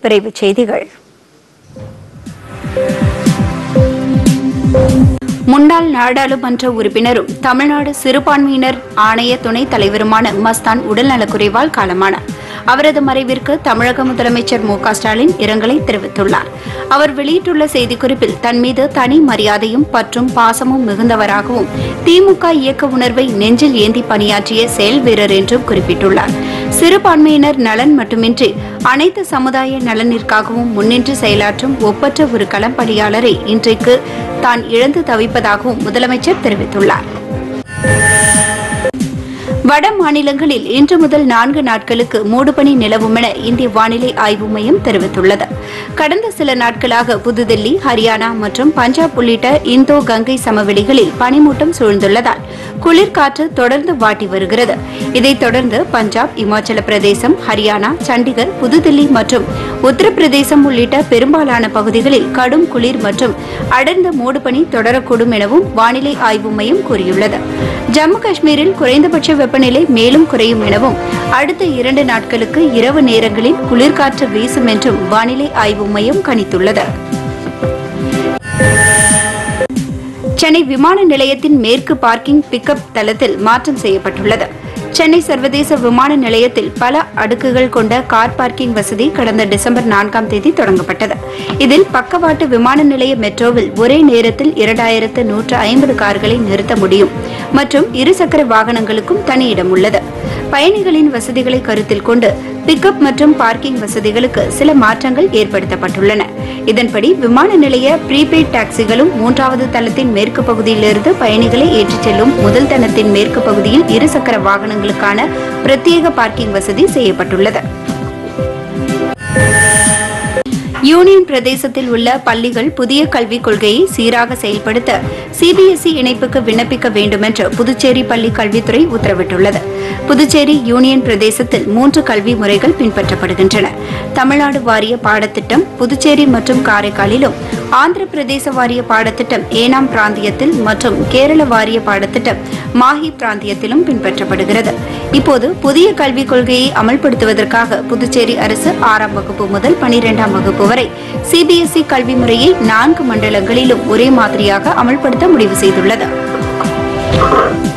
விரைவுச் செய்திகள் முன்னாள் நாடாளுமன்ற உறுப்பினரும் தமிழ்நாடு சிறுபான்மையினர் ஆணைய துணைத் தலைவருமான மஸ்தான் உடல்நலக்குறைவால் காலமானார் அவரது மறைவிற்கு தமிழக முதலமைச்சர் மு க ஸ்டாலின் இரங்கலை தெரிவித்துள்ளார் அவர் வெளியிட்டுள்ள செய்திக்குறிப்பில் தன் மீது தனி மரியாதையும் பற்றும் பாசமும் மிகுந்தவராகவும் திமுக இயக்க உணர்வை நெஞ்சில் ஏந்தி பணியாற்றிய செயல் வீரர் என்றும் குறிப்பிட்டுள்ளார் சிறுபான்மையினர் நலன் மட்டுமின்றி அனைத்து சமுதாய நலனிற்காகவும் முன்னின்று செயலாற்றும் ஒப்பற்ற ஒரு களப்பணியாளரை இன்றைக்கு தான் இழந்து தவிப்பதாகவும் முதலமைச்சர் தெரிவித்துள்ளார் வட மாநிலங்களில் இன்று முதல் நான்கு நாட்களுக்கு மூடுபனி நிலவும் என இந்திய வானிலை ஆய்வு மையம் தெரிவித்துள்ளது கடந்த சில நாட்களாக புதுதில்லி ஹரியானா மற்றும் பஞ்சாப் உள்ளிட்ட இந்தோ கங்கை சமவெளிகளில் பனிமூட்டம் சூழ்ந்துள்ளதால் குளிர்காற்று தொடர்ந்து வாட்டி வருகிறது இதைத் தொடர்ந்து பஞ்சாப் இமாச்சல பிரதேசம் ஹரியானா சண்டிகர் புதுதில்லி மற்றும் உத்தரப்பிரதேசம் உள்ளிட்ட பெரும்பாலான பகுதிகளில் கடும் குளிர் மற்றும் அடர்ந்த மூடுபனி தொடரக்கூடும் எனவும் வானிலை ஆய்வு மையம் கூறியுள்ளது ஜம்மு காஷ்மீரில் குறைந்தபட்ச வெப்பநிலை மேலும் குறையும் எனவும் அடுத்த இரண்டு நாட்களுக்கு இரவு நேரங்களில் குளிர்காற்று வீசும் என்றும் வானிலை ஆய்வு மையம் கணித்துள்ளது சென்னை விமான நிலையத்தின் மேற்கு பார்க்கிங் பிக்கப் தளத்தில் மாற்றம் செய்யப்பட்டுள்ளது சென்னை சர்வதேச விமான நிலையத்தில் பல அடுக்குகள் கொண்ட கார் பார்க்கிங் வசதி கடந்த டிசம்பர் நான்காம் தேதி தொடங்கப்பட்டது இதில் பக்கவாட்டு விமான நிலைய மெட்ரோவில் ஒரே நேரத்தில் இரண்டாயிரத்து நூற்று ஐம்பது கார்களை நிறுத்த முடியும் மற்றும் இருசக்கர வாகனங்களுக்கும் தனி இடம் உள்ளது பயணிகளின் வசதிகளை கருத்தில் கொண்டு பிக்கப் மற்றும் பார்க்கிங் வசதிகளுக்கு சில மாற்றங்கள் ஏற்படுத்தப்பட்டுள்ளன இதன்படி விமான நிலைய ப்ரீபெய்ட் டாக்ஸிகளும் மூன்றாவது தளத்தின் மேற்கு பகுதியிலிருந்து பயணிகளை ஏற்றிச் செல்லும் முதல் தளத்தின் மேற்கு பகுதியில் இருசக்கர வாகனங்களுக்கான பிரத்யேக பார்க்கிங் வசதி செய்யப்பட்டுள்ளது யூனியன் பிரதேசத்தில் உள்ள பள்ளிகள் புதிய கல்விக் கொள்கையை சீராக செயல்படுத்த சிபிஎஸ்இ இணைப்புக்கு விண்ணப்பிக்க வேண்டுமென்று புதுச்சேரி பள்ளி கல்வித்துறை உத்தரவிட்டுள்ளது புதுச்சேரி யூனியன் பிரதேசத்தில் மூன்று கல்வி முறைகள் பின்பற்றப்படுகின்றன தமிழ்நாடு வாரிய பாடத்திட்டம் புதுச்சேரி மற்றும் காரைக்காலிலும் ஆந்திர பிரதேச வாரிய பாடத்திட்டம் ஏனாம் பிராந்தியத்தில் மற்றும் கேரள வாரிய பாடத்திட்டம் மாஹி பிராந்தியத்திலும் பின்பற்றப்படுகிறது இப்போது புதிய கல்விக் கொள்கையை அமல்படுத்துவதற்காக புதுச்சேரி அரசு ஆறாம் வகுப்பு முதல் பனிரெண்டாம் வகுப்பு வரை சிபிஎஸ்இ கல்வி முறையை நான்கு மண்டலங்களிலும் ஒரே மாதிரியாக அமல்படுத்த முடிவு செய்துள்ளது